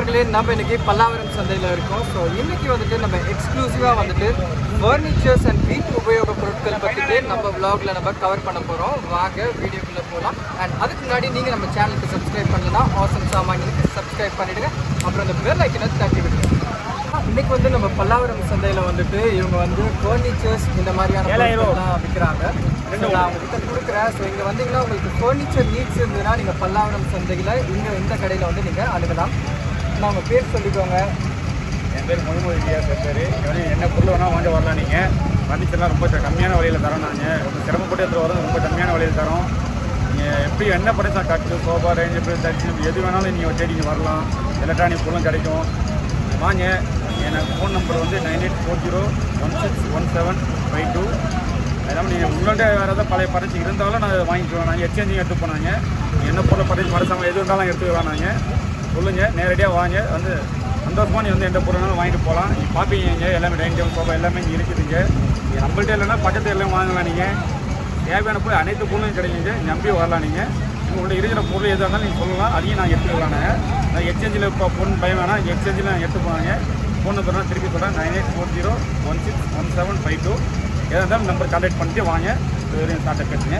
நண்பர்களே நம்ம இன்னைக்கு பல்லாவரம் சந்தையில் இருக்கோம் ஸோ இன்னைக்கு வந்துட்டு நம்ம எக்ஸ்க்ளூசிவாக வந்துட்டு ஃபர்னிச்சர்ஸ் அண்ட் வீட்டு உபயோக பொருட்கள் பற்றிட்டு நம்ம vlogல நம்ம கவர் பண்ண போகிறோம் வாங்க வீடியோக்குள்ளே போகலாம் அண்ட் அதுக்கு முன்னாடி நீங்கள் நம்ம சேனலுக்கு சப்ஸ்கிரைப் பண்ணலன்னா ஆசம் சாமானியனுக்கு சப்ஸ்கிரைப் பண்ணிடுங்க அப்புறம் அந்த பெல் ஐக்கனை தட்டி விடுங்க இன்னைக்கு வந்து நம்ம பல்லாவரம் சந்தையில் வந்துட்டு இவங்க வந்து ஃபர்னிச்சர்ஸ் இந்த மாதிரியான பொருட்கள்லாம் விற்கிறாங்க ஸோ நான் உங்ககிட்ட கொடுக்குறேன் ஸோ இங்கே வந்தீங்கன்னா உங்களுக்கு ஃபர்னிச்சர் நீட்ஸ் இருந்ததுன்னா நீங்கள் பல்லாவரம் சந்தையில் இங்கே இந்த கடையில் வந்து நீங்கள் அணுகலாம் நான் உங்கள் பேர் சொல்லிக்கோங்க என் பேர் முகமது இலியாஸ் என் பேர் இவனே என்ன பொருள் வேணால் வாங்க வரலாம் நீங்கள் ஃபர்னிச்சர்லாம் ரொம்ப ச- கம்மியான விலையில் தரோம் நாங்கள் ரொம்ப சிரமப்பட்டு எடுத்துகிட்டு வரோம் ரொம்ப கம்மியான விலையில் தரோம் நீங்கள் எப்படி என்ன படைசா கட்டு சோஃபா ரேஞ்ச் எப்படி தச்சு எது வேணாலும் நீங்கள் தேடி இங்க வரலாம் எலக்ட்ரானிக் பொருளும் கிடைக்கும் வாங்க எனக்கு ஃபோன் நம்பர் வந்து nine eight four zero one six one seven five two அதனால் நீங்கள் உங்கள்கிட்ட வேறு ஏதாவது பழைய படைச்சி இருந்தாலும் நான் அதை வாங்கிக்குவேன் நாங்கள் எக்ஸ்சேஞ்சிங் எடுத்து போனாங்க என்ன பொருளை படைச்சி மறைச்சாமல் எது இருந்தாலும் எடுத்துக்கலாம் நாங்கள் சொல்லுங்கள் நேரடியாக வாங்க வந்து சந்தோஷமாக நீ வந்து எந்த பொருளாலும் வாங்கிட்டு போகலாம் நீ பார்ப்பீங்க இங்கே எல்லாமே டைனிங் டேபிள் சோஃபா எல்லாமே இங்கே இருக்குதுங்க நீ நம்மள்ட்ட இல்லைன்னா பக்கத்தில் எல்லாம் வாங்கலாம் நீங்கள் தேவையான பொருள் அனைத்து பொருளும் கிடைக்குங்க நம்பி வரலாம் நீங்கள் உங்கள்ட்ட இருக்கிற பொருள் எதாக இருந்தாலும் நீங்கள் சொல்லலாம் அதையும் நான் எடுத்துக்கலாம் நான் எக்ஸ்சேஞ்சில் இப்போ பொருள் பயம் வேணாம் எக்ஸ்சேஞ்சில் நான் எடுத்து போனாங்க ஃபோன் நம்பர் நான் திருப்பி சொல்கிறேன் nine eight four zero one six one seven five two எதாக இருந்தாலும் நம்பர் கான்டாக்ட் பண்ணிட்டு வாங்க இது ஸ்டார்ட் பேசுங்க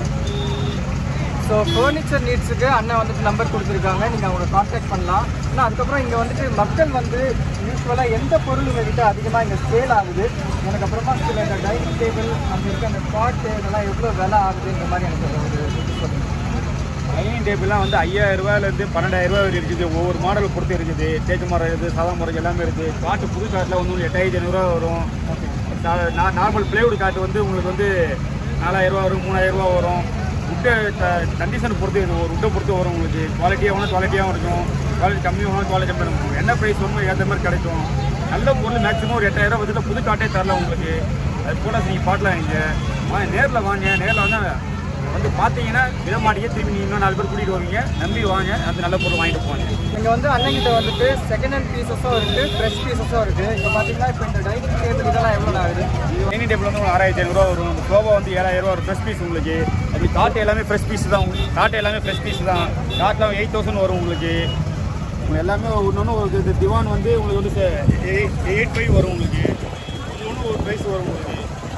ஸோ ஃபர்னிச்சர் நீட்ஸுக்கு அண்ணன் வந்துட்டு நம்பர் கொடுத்துருக்காங்க நீங்கள் அவங்கள காண்டாக்ட் பண்ணலாம் ஆனால் அதுக்கப்புறம் இங்கே வந்துட்டு மக்கள் வந்து யூஸ்வலாக எந்த பொருள் உங்ககிட்ட அதிகமாக இங்கே சேல் ஆகுது எனக்கு அப்புறமா சில இந்த டைனிங் டேபிள் அங்கே இருக்க அந்த பாட்டு இதெல்லாம் எவ்வளோ விலை ஆகுது இந்த மாதிரி எனக்கு ஒரு இது சொல்லுங்க டைனிங் டேபிள்லாம் வந்து ஐயாயிரம் ரூபாயிலேருந்து பன்னெண்டாயிரம் ரூபாய் வரை இருக்குது ஒவ்வொரு மாடல் பொறுத்து இருக்குது தேக்கு மரம் இருக்குது சாதா மரம் எல்லாமே இருக்குது காட்டு புது காட்டில் வந்து உங்களுக்கு எட்டாயிரத்தி ஐநூறுரூவா வரும் நார்மல் பிளேவுட் காட்டு வந்து உங்களுக்கு வந்து நாலாயிரம் ரூபா வரும் மூணாயிரம் ரூபா வரும் உட்டை கண்டிஷன் பொறுத்து இது ஒரு உட்டை பொறுத்து வரும் உங்களுக்கு குவாலிட்டியாக வேணும் குவாலிட்டியாகவும் இருக்கும் குவாலிட்டி கம்மி வேணும் குவாலிட்டி கம்மி இருக்கும் என்ன ப்ரைஸ் வருமோ ஏற்ற மாதிரி கிடைக்கும் நல்ல பொருள் மேக்ஸிமம் ஒரு எட்டாயிரம் ரூபா பட்சத்தில் புது காட்டே தரல உங்களுக்கு அது போல் நீங்கள் பாட்டலாம் நீங்கள் வாங்க நேரில் வாங்க நேரில் வந்து வந்து பார்த்தீங்கன்னா விட மாட்டீங்க திரும்பி நீங்க இன்னும் நாலு பேர் கூட்டிகிட்டு வருவீங்க நம்பி வாங்க அந்த நல்ல பொருள் வாங்கிட்டு போங்க இங்கே வந்து அண்ணன்கிட்ட வந்துட்டு செகண்ட் ஹேண்ட் பீசஸும் இருக்குது ஃப்ரெஷ் பீசஸும் இருக்குது இப்போ பார்த்தீங்கன்னா இப்போ இந்த டைனிங் டேபிள் இதெல்லாம் எவ்வளோ ஆகுது டைனிங் டேபிள் வந்து உங்களுக்கு ஆறாயிரத்தி ஐநூறுரூவா வரும் இந்த சோஃபா வந்து ஏழாயிரம் ரூபா வரும் ஃப்ரெஷ் பீஸ் உங்களுக்கு அப்படி காட்டு எல்லாமே ஃப்ரெஷ் பீஸ் தான் உங்களுக்கு காட்டு எல்லாமே ஃப்ரெஷ் பீஸ் தான் காட்டில் எயிட் தௌசண்ட் வரும் உங்களுக்கு உங்களுக்கு எல்லாமே ஒன்று ஒரு இது திவான் வந்து உங்களுக்கு வந்து எயிட் ஃபைவ் வரும் உங்களுக்கு இது ஒன்று ஒரு ப்ரைஸ் வரும் உங்களுக்கு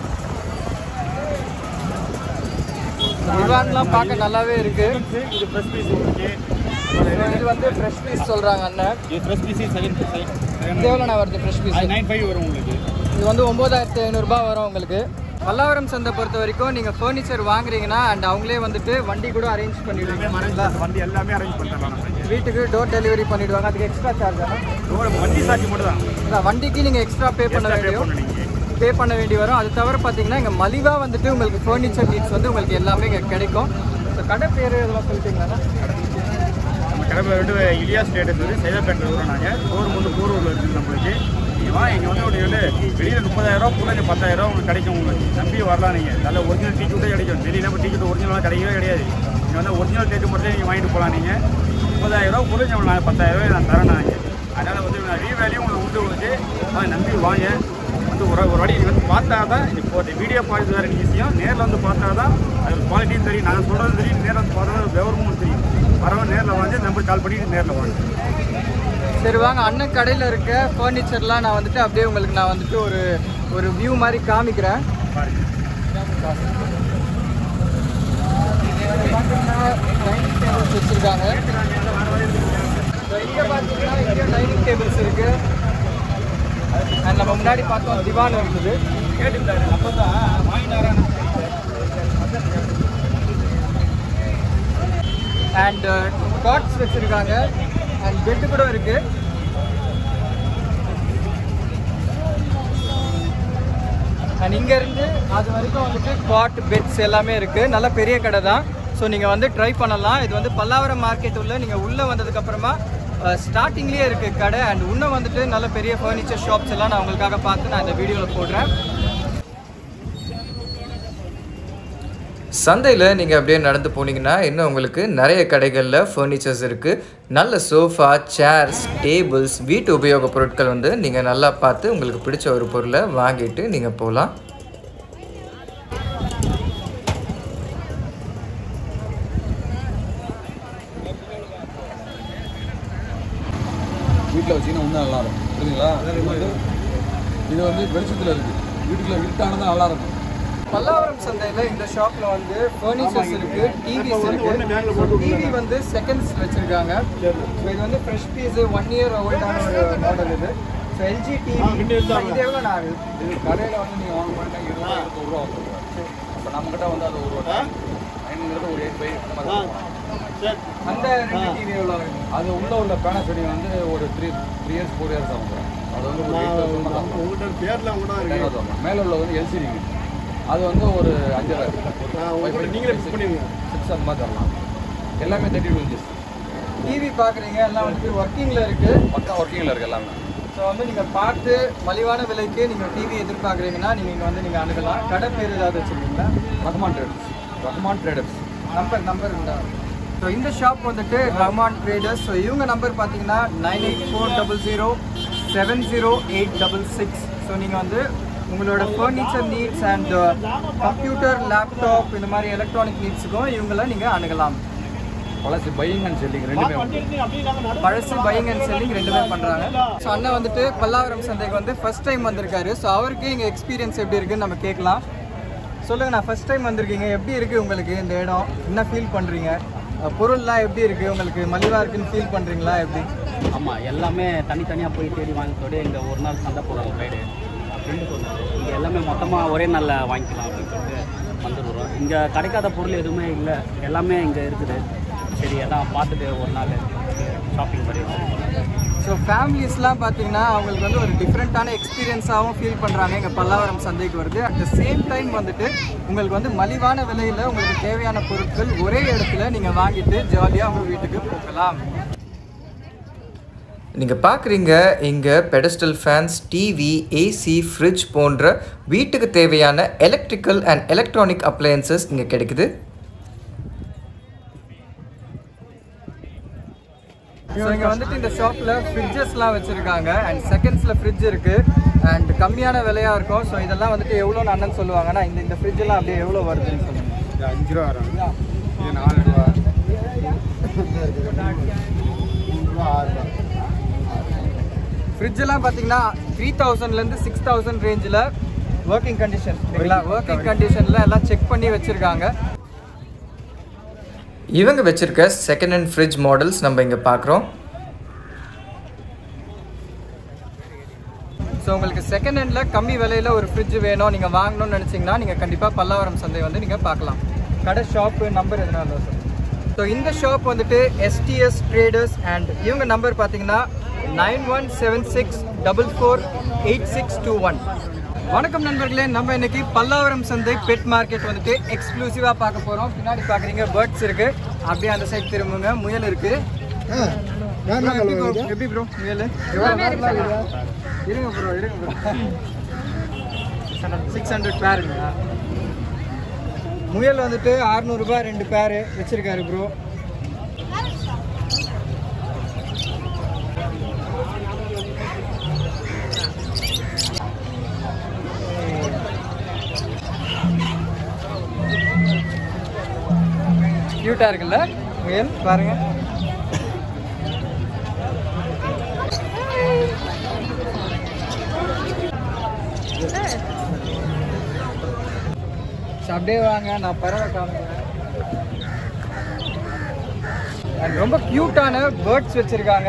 டிவான்லாம் பார்க்க நல்லாவே இருக்குது இது ஃப்ரெஷ் பீஸ் உங்களுக்கு இது வந்து ஃப்ரெஷ் பீஸ் சொல்கிறாங்க அண்ணன் இது ஃப்ரெஷ் பீஸ் செகண்ட் இது எவ்வளோ நான் வருது ஃப்ரெஷ் பீஸ் அது நைன் ஃபைவ் வரும் உங்களுக்கு இது வந்து ஒம்பதாயிரத்தி ஐநூறுரூபா வரும் உங்களுக்கு பல்லாவரம் சந்தை பொறுத்த வரைக்கும் நீங்கள் ஃபர்னிச்சர் வாங்குறீங்கன்னா அண்ட் அவங்களே வந்துட்டு வண்டி கூட அரேஞ்ச் பண்ணிடுவீங்க வண்டி எல்லாமே அரேஞ்ச் பண்ணிடலாம் நம்ம வீட்டுக்கு டோர் டெலிவரி பண்ணிடுவாங்க அதுக்கு எக்ஸ்ட்ரா சார்ஜ் ஆகும் இதோட வண்டி சாட்சி மட்டும் தான் இல்லை வண்டிக்கு நீங்கள் எக்ஸ்ட்ரா பே பண்ண Extra pay வேண்டியும் பண்ணணும் நீங்க. பே பண்ண வேண்டி வரும் அது தவிர பார்த்தீங்கன்னா இங்கே மலிவாக வந்துட்டு உங்களுக்கு ஃபர்னிச்சர் நீட்ஸ் வந்து உங்களுக்கு எல்லாமே இங்கே கிடைக்கும் ஸோ கடை பேர் இதெல்லாம் சொல்லிட்டீங்களா நம்ம கடை வந்து இலியாஸ் ஸ்டேட்டஸ் வந்து சைதாப்பேட்டில் வரோம் நாங்கள் ஷோரூம் வந்து போரூரில் இருக்குது நம்மளுக்கு நீங்கள் வா இங்கே வந்து உங்களுக்கு வந்து வெளியில் முப்பதாயிரரூவா கூட பத்தாயிரரூவா உங்களுக்கு கிடைக்கும் உங்களுக்கு நம்பி வரலாம் நீங்கள் நல்ல ஒரிஜினல் டிக்கெட்டே கிடைக்கும் வெளியில் நம்ம டிக்கெட் ஒரிஜினலாக கிடைக்கவே கிடையாது நீங்கள் வந்து ஒரிஜினல் டிக்கெட் மட்டும் நீங்கள் வாங்கிட்டு போகலாம் நீங்கள் முப்பதாயிரரூவா கூட நம்ம நான் பத்தாயிரரூவா நான் தரேன் நாங்கள் அதனால் வந்து நான் ரீவேல்யூ உங்களுக்கு உண்டு உங்களுக்கு வாங்க நம்பி வாங்க வந்து ஒரு ஒரு வாட்டி நீங்கள் வந்து பார்த்தா தான் இப்போ வீடியோ பார்த்து வேறு ஈஸியாக நேரில் வந்து பார்த்தா தான் அது குவாலிட்டியும் தெரியும் நாங்கள் சொல்கிறது தெரியும் நேரில் வந்து பார்த்தா தான் விவரமும் தெரியும் பரவாயில்ல நேரில் வாங்க நம்பர் கால் பண்ணி நேரில் வாங்க சரி வாங்க அண்ணன் கடையில் இருக்க ஃபர்னிச்சர்லாம் நான் வந்துட்டு அப்படியே உங்களுக்கு நான் வந்துட்டு ஒரு ஒரு வியூ மாதிரி காமிக்கிறேன் பாருங்க டைனிங் டேபிள்ஸ் வச்சுருக்காங்க இங்கே பார்த்தீங்கன்னா இங்கே டைனிங் டேபிள்ஸ் இருக்கு அண்ட் நம்ம முன்னாடி பார்த்தோம் திவான் இருக்குது கேட்டுருந்தாரு அப்போ தான் வாங்கிட்டாரான்னு அண்ட் காட்ஸ் வச்சுருக்காங்க அண்ட் பெட்டு கூட இருக்கு அண்ட் இங்கேருந்து அது வரைக்கும் வந்துட்டு காட் பெட்ஸ் எல்லாமே இருக்குது நல்ல பெரிய கடை தான் ஸோ நீங்கள் வந்து ட்ரை பண்ணலாம் இது வந்து பல்லாவரம் மார்க்கெட் உள்ள நீங்கள் உள்ளே வந்ததுக்கப்புறமா ஸ்டார்டிங்லேயே இருக்குது கடை அண்ட் இன்னும் வந்துட்டு நல்ல பெரிய ஃபர்னிச்சர் ஷாப்ஸ் எல்லாம் நான் உங்களுக்காக பார்த்து நான் இந்த வீடியோவில் போடுறேன் சந்தையில் நீங்கள் அப்படியே நடந்து போனீங்கன்னா இன்னும் உங்களுக்கு நிறைய கடைகளில் ஃபர்னிச்சர்ஸ் இருக்குது நல்ல சோஃபா சேர்ஸ் டேபிள்ஸ் வீட்டு உபயோகப் பொருட்கள் வந்து நீங்கள் நல்லா பார்த்து உங்களுக்கு பிடிச்ச ஒரு பொருளை வாங்கிட்டு நீங்கள் போகலாம் வீட்டில் வச்சிங்கன்னா இன்னும் நல்லா இருக்கும் புரியுதுங்களா இது வந்து இது வந்து வெளிச்சத்தில் இருக்குது வீட்டுக்குள்ள இருட்டானதான் நல்லா இருக்கும் பல்லாவரம் சந்தையில் இந்த ஷாப்பில் வந்து ஃபர்னிச்சர்ஸ் இருக்கு டிவிஸ் இருக்கு டிவி வந்து செகண்ட்ஸ் வச்சிருக்காங்க ஸோ இது வந்து ஃப்ரெஷ் பீஸ் ஒன் இயர் ஓல்டான ஒரு மாடல் இது ஸோ எல்ஜி டிவி இது எவ்வளோ நான் ஆகுது இது கடையில் வந்து நீங்கள் வாங்க மாட்டீங்க இருபது இருபத்தொரு ரூபா வந்துருக்கும் இப்போ நம்மக்கிட்ட வந்து அது ஒரு ரூபா ஐநூறுங்கிறது ஒரு எயிட் பை அந்த ரெண்டு டிவி எவ்வளோ ஆகுது அது உள்ள உள்ள பேனா செடி வந்து ஒரு three three years four years ஆகும் அது வந்து ஒரு eight thousand தான் ஆகும். உங்கள்கிட்ட பேர்லாம் கூட ten thousand ஆகும். மேல உள்ளது வந்து எல்சிடிங்க அது வந்து ஒரு அஞ்சாயிரம் நீங்களே புக் பண்ணிடுங்க சிக்ஸ் அந்த மாதிரி தரலாம் எல்லாமே தேர்ட்டி டூ இன்ச்சஸ் டிவி பார்க்குறீங்க எல்லாம் வந்து ஒர்க்கிங்கில் இருக்கு பக்கா ஒர்க்கிங்கில் இருக்குது எல்லாமே ஸோ வந்து நீங்கள் பார்த்து மலிவான விலைக்கு நீங்கள் டிவி எதிர்பார்க்குறீங்கன்னா நீங்கள் இங்கே வந்து நீங்கள் அணுகலாம் கடை பேர் ஏதாவது வச்சுருக்கீங்களா Rahman traders Rahman traders number number உண்டா ஸோ இந்த ஷாப் வந்துட்டு ரஹ்மான் ட்ரேடர்ஸ் ஸோ இவங்க நம்பர் பார்த்தீங்கன்னா nine eight four double zero seven zero eight double six so நீங்கள் வந்து உங்களோட furniture needs and computer laptop இந்த மாதிரி எலக்ட்ரானிக் நீட்ஸுக்கும் இவங்கள நீங்கள் அணுகலாம் பழசு பையிங் அண்ட் செல்லிங் ரெண்டுமே உண்டு. பழசு பையிங் அண்ட் செல்லிங் ரெண்டுமே பண்ணுறாங்க ஸோ அண்ணன் வந்துட்டு பல்லாவரம் சந்தைக்கு வந்து ஃபர்ஸ்ட் டைம் வந்திருக்காரு ஸோ அவருக்கு இங்கே எக்ஸ்பீரியன்ஸ் எப்படி இருக்குன்னு நம்ம கேட்கலாம் சொல்லுங்கள் நான் ஃபர்ஸ்ட் டைம் வந்திருக்கீங்க எப்படி இருக்குது உங்களுக்கு இந்த இடம் என்ன ஃபீல் பண்ணுறீங்க பொருள்லாம் எப்படி இருக்குது உங்களுக்கு மலிவாக இருக்குன்னு ஃபீல் பண்ணுறீங்களா எப்படி ஆமாம் எல்லாமே தனித்தனியாக போய் தேடி வாங்கிட்டோட இங்கே ஒரு நாள் சந்தை போடுறோம் ஃப்ரைடே அப்படின்னு சொன்னாரு இங்கே எல்லாமே மொத்தமாக ஒரே நாளில் வாங்கிக்கலாம் அப்படின்னு சொல்லிட்டு வந்துடுறோம் இங்கே கிடைக்காத பொருள் எதுவுமே இல்லை எல்லாமே இங்கே இருக்குது சரி எல்லாம் பார்த்துட்டு ஒரு நாள் ஷாப்பிங் பண்ணிடுவோம் ஸோ ஃபேமிலிஸ்லாம் பார்த்தீங்கன்னா அவங்களுக்கு வந்து ஒரு டிஃப்ரெண்ட்டான எக்ஸ்பீரியன்ஸாகவும் ஃபீல் பண்ணுறாங்க எங்கள் பல்லாவரம் சந்தைக்கு வருது அட் த சேம் டைம் வந்துட்டு உங்களுக்கு வந்து மலிவான விலையில் உங்களுக்கு தேவையான பொருட்கள் ஒரே இடத்துல நீங்கள் வாங்கிட்டு ஜாலியாக உங்கள் வீட்டுக்கு போகலாம் நீங்கள் பார்க்குறீங்க இங்கே pedestal fans TV AC fridge போன்ற வீட்டுக்கு தேவையான எலக்ட்ரிக்கல் அண்ட் எலக்ட்ரானிக் அப்ளையன்சஸ் இங்கே கிடைக்குது ஸோ இங்கே வந்துட்டு இந்த ஷாப்பில் ஃப்ரிட்ஜஸ்லாம் வச்சுருக்காங்க அண்ட் செகண்ட்ஸில் ஃப்ரிட்ஜ் இருக்குது அண்ட் கம்மியான விலையாக இருக்கும் ஸோ இதெல்லாம் வந்துட்டு எவ்வளோன்னு அண்ணன் சொல்லுவாங்கன்னா இந்த இந்த ஃப்ரிட்ஜெல்லாம் அப்படியே எவ்வளோ வருதுன்னு சொல்லுங்கள் இது அஞ்சு ரூபா வரும் இது நாலு ரூபா ஃப்ரிட்ஜெல்லாம் பார்த்தீங்கன்னா த்ரீ தௌசண்ட்லேருந்து சிக்ஸ் தௌசண்ட் ரேஞ்சில் ஒர்க்கிங் கண்டிஷன் சரிங்களா ஒர்க்கிங் கண்டிஷனில் எல்லாம் செக் பண்ணி வச்சுருக்காங்க இவங்க வச்சிருக்க செகண்ட் ஹேண்ட் ஃப்ரிட்ஜ் மாடல்ஸ் நம்ம இங்கே பார்க்குறோம் ஸோ உங்களுக்கு செகண்ட் ஹேண்டில் கம்மி விலையில் ஒரு ஃப்ரிட்ஜ் வேணும் நீங்கள் வாங்கணும்னு நினச்சிங்கன்னா நீங்கள் கண்டிப்பாக பல்லாவரம் சந்தை வந்து நீங்கள் பார்க்கலாம் கடை ஷாப்பு நம்பர் எதுனா இருந்தால் சார் ஸோ இந்த ஷாப் வந்துட்டு எஸ்டிஎஸ் ட்ரேடர்ஸ் அண்ட் இவங்க நம்பர் பார்த்தீங்கன்னா nine one seven six double four eight six two one வணக்கம் நண்பர்களே நம்ம இன்னைக்கு பல்லாவரம் சந்தை பெட் மார்க்கெட் வந்துட்டு எக்ஸ்க்ளூசிவாக பார்க்க போகிறோம் பின்னாடி பார்க்குறீங்க பேர்ட்ஸ் இருக்குது அப்படியே அந்த சைடு திரும்புங்க முயல் இருக்குது எப்படி bro? எப்படி ப்ரோ முயல் இருங்க ப்ரோ இருங்க ப்ரோ சிக்ஸ் ஹண்ட்ரட் பேருங்க முயல் வந்துட்டு அறநூறுபா ரெண்டு பேர் வச்சிருக்காரு ப்ரோ க்யூட்டாக இருக்குல்ல முயல் பாருங்க சரி, அப்படியே வாங்க நான் பறவை காமிக்கிறேன் And ரொம்ப க்யூட்டான பேர்ட்ஸ் வச்சிருக்காங்க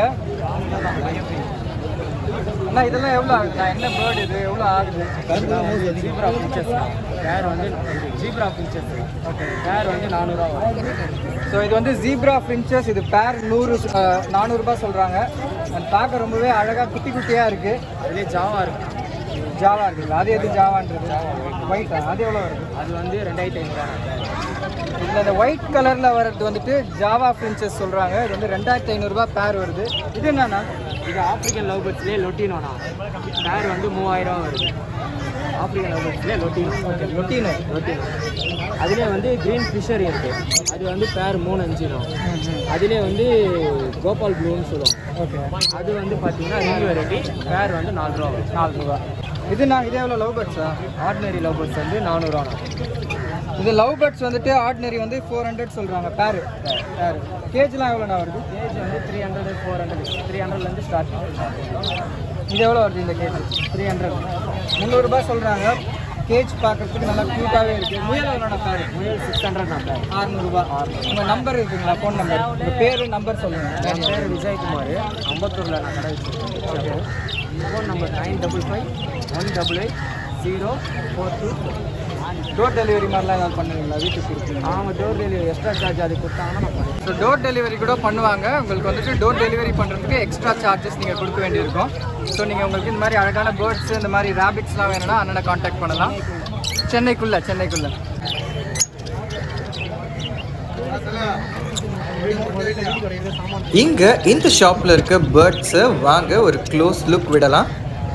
அண்ணா இதெல்லாம் எவ்வளோ ஆகுது நான் என்ன பேர்டு இது எவ்வளோ ஆகுது ஜீப்ரா ஃபீச்சர்ஸ் பேர் வந்து ஜீப்ரா ஃபீச்சர்ஸ் ஓகே பேர் வந்து நானூறுரூவா ஸோ இது வந்து ஜீப்ரா ஃபின்ச்சஸ் இது பேர் நூறு அஹ், நானூறுபா சொல்கிறாங்க அண்ட் பார்க்க ரொம்பவே அழகாக குட்டி குட்டியாக இருக்குது அதுலேயே ஜாவா இருக்குது ஜாவா இருக்குங்களா அது எது ஜாவான்றது ஒயிட்டா அது எவ்வளோ வருது அது வந்து ரெண்டாயிரத்தி ஐநூறுரூவா இதில் இந்த ஒயிட் கலரில் வர்றது வந்துட்டு ஜாவா ஃபின்ச்சஸ் சொல்கிறாங்க இது வந்து ரெண்டாயிரத்தி ஐநூறுரூபா பேர் வருது இது என்னண்ணா இது ஆப்பிரிக்கன் லவ் பேர்ட்ஸ்லேயே லொட்டினோனா பேர் வந்து மூவாயிரம் வருது ஆப்பிரிக்கன் லவ் பேர்ட்ஸ்லேயே லொட்டினோ ஓகே லொட்டினோ லொட்டினோ அதுலேயே வந்து க்ரீன் ஃபிஷர் இருக்குது அது வந்து பேர் மூணு அஞ்சிடும் அதுலேயே வந்து கோபால் ப்ளூன்னு சொல்லுவோம் ஓகே அது வந்து பார்த்தீங்கன்னா ரிங் வெரைட்டி பேர் வந்து நாலு ரூபா வரும் நாலு ரூபா இதுண்ணா இது எவ்வளோ லவ் பேர்ட்ஸா ஆர்டினரி லவ் பேர்ட்ஸ் வந்து நானூறுவா இது லவ் பேர்ட்ஸ் வந்துட்டு ஆர்டினரி வந்து ஃபோர் ஹண்ட்ரட் சொல்கிறாங்க பேரு பேரு கேஜ்லாம் எவ்வளோண்ணா வருது ஏஜ் வந்து three hundred four hundred three ஹண்ட்ரட்லேருந்து ஸ்டார்ட் இது எவ்வளோ வருது இந்த கேஜ் த்ரீ ஹண்ட்ரட் முந்நூறுரூபா சொல்கிறாங்க கேஜ் பார்க்கறதுக்கு நல்லா க்யூட்டாகவே இருக்குது முயல் எவ்வளோண்ணா பேரு முயல் சிக்ஸ் ஹண்ட்ரட் நான் பேர் ஆறுநூறுபா உங்கள் நம்பர் இருக்குங்களா ஃபோன் நம்பர் உங்கள் பேர் நம்பர் சொல்லுங்கள் என் பேர் விஜயகுமார் அம்பத்தூரில் நான் கடை வச்சுருக்கேன் phone number nine double five one double eight zero four two door delivery மாதிரிலாம் ஏதாவது பண்ணுவீங்களா வீட்டுக்கு கொடுப்பீங்க அவங்க டோர் டெலிவரி எக்ஸ்ட்ரா சார்ஜ் அது கொடுத்தாங்கன்னா நான் பண்ணுவேன் ஸோ டோர் டெலிவரி கூட பண்ணுவாங்க உங்களுக்கு வந்துட்டு டோர் டெலிவரி பண்ணுறதுக்கு எக்ஸ்ட்ரா சார்ஜஸ் நீங்கள் கொடுக்க வேண்டியிருக்கும் ஸோ நீங்கள் உங்களுக்கு இந்த மாதிரி அழகான பேர்ட்ஸ் இந்த மாதிரி ரேபிட்ஸ்லாம் வேணும்னா அண்ணனை காண்டாக்ட் பண்ணலாம் சென்னைக்குள்ளே சென்னைக்குள்ளே இங்கே இந்த ஷாப்பில் இருக்க பேர்ட்ஸை வாங்க ஒரு க்ளோஸ் லுக் விடலாம்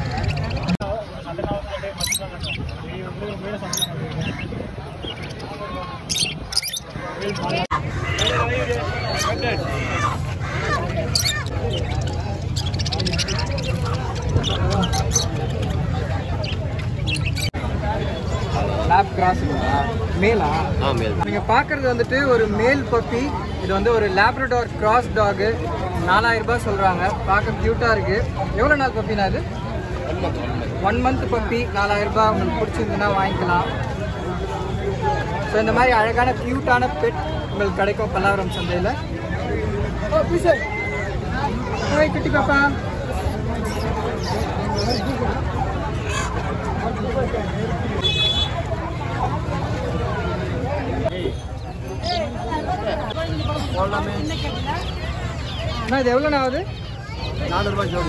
லேப் கிராஸ் மேலா ஆ மேல் நீங்கள் பார்க்குறது வந்துட்டு ஒரு மேல் பப்பி இது வந்து ஒரு லேப்ரடார் கிராஸ் டாகு நாலாயிரம் ரூபாய் சொல்கிறாங்க பார்க்க க்யூட்டாக இருக்குது எவ்வளோ நாள் பப்பினா இது ஒன் மந்த் பப்பி நாலாயிரம் ரூபாய் உங்களுக்கு பிடிச்சிருந்துன்னா வாங்கிக்கலாம் ஸோ இந்த மாதிரி அழகான க்யூட்டான பெட் உங்களுக்கு கிடைக்கும் பல்லாவரம் சந்தையில் ஓ பீசர் ஹாய் குட்டி பாப்பா அண்ணா இது எவ்வளோண்ணா ஆகுது நானூறுபா ஜோடி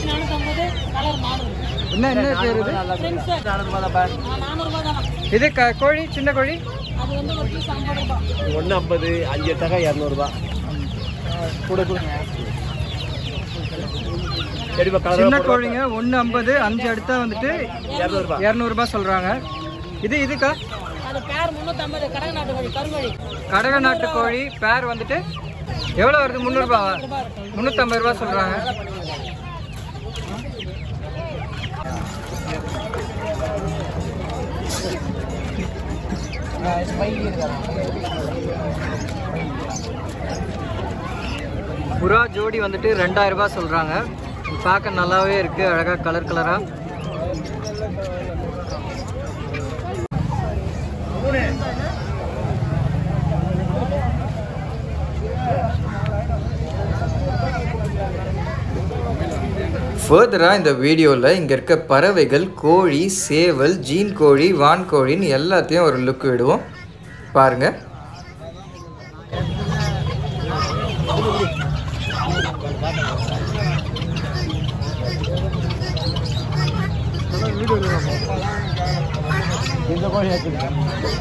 என்ன என்ன பேர் இது நானூறுபா தான் பேர் இது க கோழி சின்ன கோழி ஒன்று ஐம்பது அஞ்சு எட்டாக இரநூறுபா கூட கொடுங்க சரிப்பா கலர் சின்ன கோழிங்க ஒன்று ஐம்பது அஞ்சு அடுத்தா வந்துட்டு இரநூறுபா இரநூறுபா சொல்கிறாங்க இது இதுக்கா அது பேர் முந்நூற்றம்பது கடகநாட்டு கோழி கருங்கோழி கடக நாட்டு கோழி பேர் வந்துட்டு எவ்வளோ வருது முந்நூறுபாவா முந்நூற்றம்பது ரூபா சொல்கிறாங்க புறா ஜோடி வந்துட்டு ரெண்டாயிரம் ரூபாய் சொல்கிறாங்க பார்க்க நல்லாவே இருக்குது அழகாக கலர் கலராக ஃபர்தராக இந்த வீடியோவில் இங்கே இருக்க பறவைகள் கோழி சேவல் ஜீன் கோழி வான் கோழின்னு எல்லாத்தையும் ஒரு லுக் விடுவோம் பாருங்கள் இந்த கோழி வச்சுருக்கேன்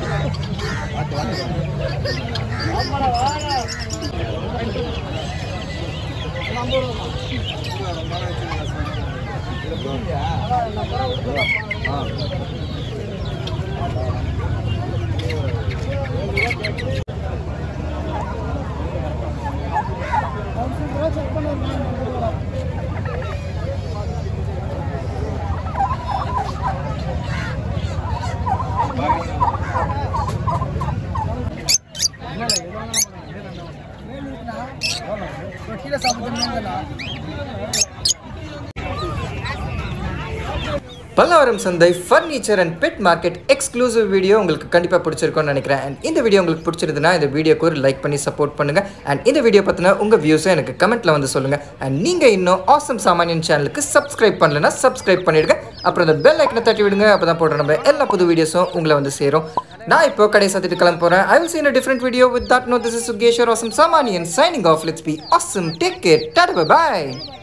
பல்லாவரம் சந்தை furniture and pet market exclusive video உங்களுக்கு கண்டிப்பாக பிடிச்சிருக்கும்னு நினைக்கிறேன் அண்ட் இந்த வீடியோ உங்களுக்கு பிடிச்சிருந்ததுன்னா இந்த வீடியோக்கு ஒரு லைக் பண்ணி சப்போர்ட் பண்ணுங்கள் அண்ட் இந்த வீடியோ பற்றின உங்கள் வியூஸை எனக்கு கமெண்ட்டில் வந்து சொல்லுங்கள் அண்ட் நீங்கள் இன்னும் ஆசம் சாமானியன் சேனலுக்கு சப்ஸ்கிரைப் பண்ணலைன்னா சப்ஸ்கிரைப் பண்ணிடுங்க அப்புறம் அந்த பெல் ஐக்கனை தட்டி விடுங்க அப்போ தான் போடுற நம்ம எல்லா புது வீடியோஸும் உங்களை வந்து சேரும் நான் இப்போ கடை சத்திட்டு கிளம்ப போகிறேன் I will seen a different video with that no this is சுகேஷர் ஆசம் சாமானியன் signing off let's be awesome take care டாடா பை